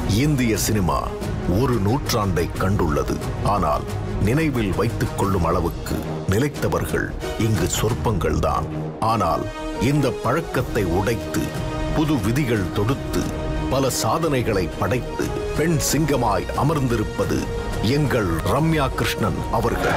இந்திய சினிமா ஒரு நூற்றாண்டை கண்டுள்ளது ஆனால் நினைவில் வைத்துக் கொள்ளும் அளவுக்கு நிலைத்தவர்கள் இங்கு சொற்பங்கள்தான் ஆனால் இந்த பழக்கத்தை உடைத்து புது விதிகள் தொடுத்து பல சாதனைகளை படைத்து பெண் சிங்கமாய் அமர்ந்திருப்பது எங்கள் ரம்யா கிருஷ்ணன் அவர்கள்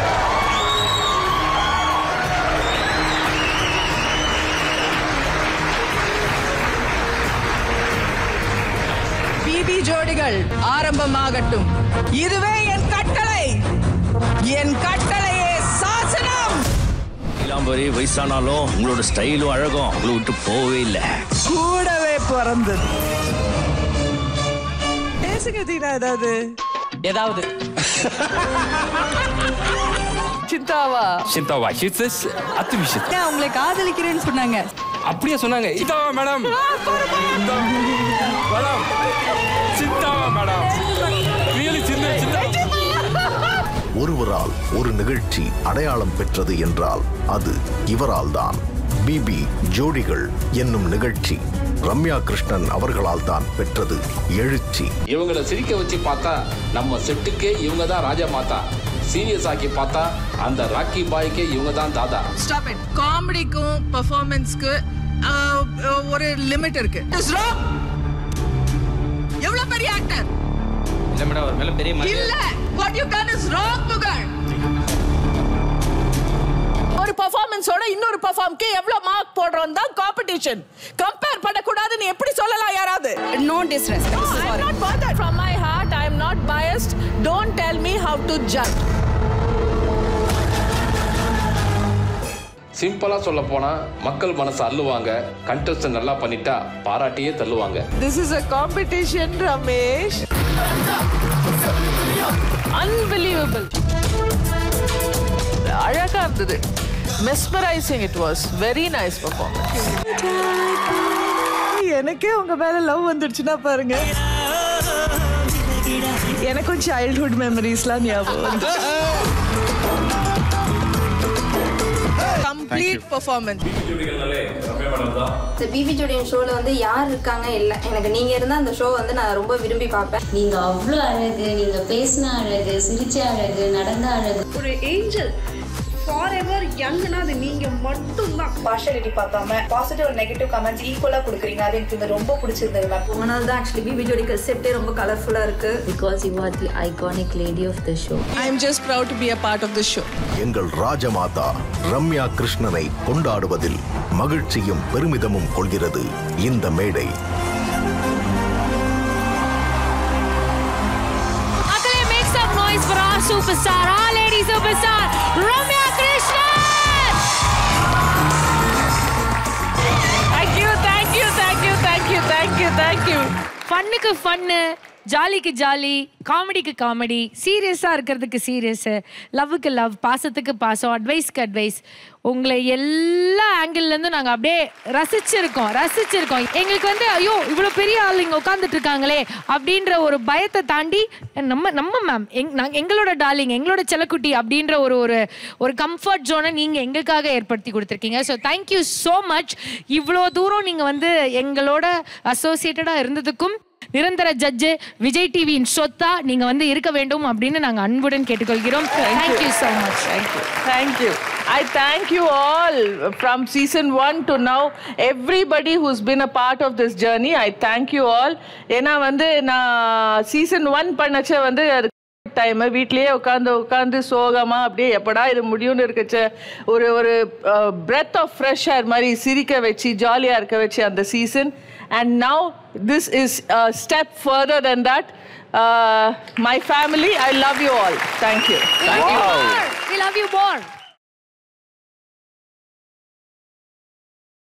பிபி ஜோடிகள் ஆரம்பமாகட்டும் இதுவே என் கட்டளை என் கட்டளையே சாசனம் நீலாம்பரி வயசானாலும் உங்களோட ஸ்டைலும் அழகும் உங்களை விட்டு போகவே இல்லை கூடவே பிறந்தது பேசுங்க தீனா ஏதாவது ஏதாவது சிந்தாவா சிந்தாவா ஹிட்ஸ் அத்து விஷயம் ஏன் உங்களை காதலிக்கிறேன்னு சொன்னாங்க அப்படியே சொன்னாங்க சிந்தாவா மேடம் மேடம் சிந்தாவா மேடம் ரியலி சின்ன சின்ன ஒருவரால் ஒரு நிகழ்ச்சி அடையாளம் பெற்றது என்றால் அது இவரால் தான் பிபி ஜோடிகள் என்னும் நிகழ்ச்சி ரம்யா கிருஷ்ணன் அவர்களால் தான் பெற்றது எழுச்சி இவங்கள சிரிக்க வச்சு பார்த்தா நம்ம செட்டுக்கே இவங்க தான் ராஜா மாதா சீரியஸ் ஆக்கி பார்த்தா அந்த ராக்கி பாய்க்கே இவங்க தான் தாதா ஸ்டாப் இட் காமெடிக்கும் பெர்ஃபார்மன்ஸ்க்கு ஒரு லிமிட் இருக்கு It's wrong. எவ்வளவு பெரிய ஆக்டர் இல்ல மேடம் அவர் மேல பெரிய மரியாதை இல்ல what you done is wrong புகழ் ஒரு பெர்ஃபார்மன்ஸோட இன்னொரு பெர்ஃபார்ம்க்கு எவ்வளவு மார்க் போடுறோம் தான் காம்படிஷன் கம்பேர் பண்ணக்கூடாதுன்னு எப்படி சொல்லலாம் யாராவது No disrespect. No, I'm not bothered from my heart. I am not biased. Don't tell me how to judge. சிம்பிளா சொல்ல போனா மக்கள் மனசு அள்ளுவாங்க கண்டஸ்ட் நல்லா பண்ணிட்டா பாராட்டியே தள்ளுவாங்க This is a competition, Ramesh. Unbelievable. அழகா இருந்தது mesmerising it was very nice performance எனக்கே உங்க மேல லவ் வந்துடுச்சுன்னா பாருங்க எனக்கும் சைல்ட்ஹுட் மெமரிஸ்லாம் ஞாபகம் வந்து கம்ப்ளீட் பர்ஃபார்மன்ஸ் இந்த பிபி ஜோடியன் ஷோல வந்து யார் இருக்காங்க இல்லை எனக்கு நீங்க இருந்தா அந்த ஷோ வந்து நான் ரொம்ப விரும்பி பார்ப்பேன் நீங்க அவ்வளோ அழகு நீங்க பேசின அழகு சிரிச்ச அழகு நடந்த அழகு ஒரு ஏஞ்சல் ஃபார் எவர் யங்னா அது நீங்க மட்டும் தான் பார்ஷாலிட்டி பார்க்காம பாசிட்டிவ் அண்ட் நெகட்டிவ் கமெண்ட்ஸ் ஈக்குவலா கொடுக்குறீங்க அது எனக்கு இது ரொம்ப பிடிச்சிருந்தது மேம் அதனால தான் ஆக்சுவலி பிபி ஜோடி செட்டே ரொம்ப கலர்ஃபுல்லா இருக்கு because you are the iconic lady of the show I am just proud to be a part of the show எங்கள் ராஜமாதா ரம்யா கிருஷ்ணனை கொண்டாடுவதில் மகிழ்ச்சியும் பெருமிதமும் கொள்கிறது இந்த மேடை மக்களே make some noise for our super star our lady super star Ramya Krishnan Thank you, thank you, thank you, thank you, thank you, thank you. ஃபன்னுக்கு fun ஜாலிக்கு jolly காமெடிக்கு காமெடி சீரியஸாக இருக்கிறதுக்கு சீரியஸு லவ்வுக்கு லவ் பாசத்துக்கு பாசம் அட்வைஸ்க்கு அட்வைஸ் உங்களை எல்லா ஆங்கிள்லேருந்தும் நாங்கள் அப்படியே ரசிச்சிருக்கோம் ரசிச்சிருக்கோம் எங்களுக்கு வந்து ஐயோ இவ்வளோ பெரிய ஆள் இங்கே உட்காந்துட்டு இருக்காங்களே அப்படின்ற ஒரு பயத்தை தாண்டி நம்ம நம்ம மேம் எங் நாங்கள் எங்களோட டார்லிங் எங்களோட செல்லக்குட்டி அப்படின்ற ஒரு ஒரு ஒரு கம்ஃபர்ட் ஜோனை நீங்கள் எங்களுக்காக ஏற்படுத்தி கொடுத்துருக்கீங்க ஸோ தேங்க்யூ ஸோ மச் இவ்வளோ தூரம் நீங்கள் வந்து எங்களோட அசோசியேட்டடாக இருந்ததுக்கும் நிரந்தர ஜட்ஜு விஜய் டிவியின் சொத்தா நீங்க வந்து இருக்க வேண்டும் அப்படின்னு நாங்க அன்புடன் கேட்டுக்கொள்கிறோம் thank you so much Thank you. I thank you all from season one to now. Everybody who's been a part of this journey, I thank you all. ஏன்னா வந்து நான் சீசன் ஒன் பண்ணச்ச வந்து அது டைம் வீட்லயே உட்காந்து உட்காந்து சோகமா அப்படியே எப்படா இது முடியும்னு இருக்கச்ச ஒரு ஒரு பிரெத் ஆஃப் ஃப்ரெஷ் ஏர் மாதிரி சிரிக்க வச்சு ஜாலியாக இருக்க வச்சு அந்த season and now this is step further then that my family I love you all thank you thank you we love you more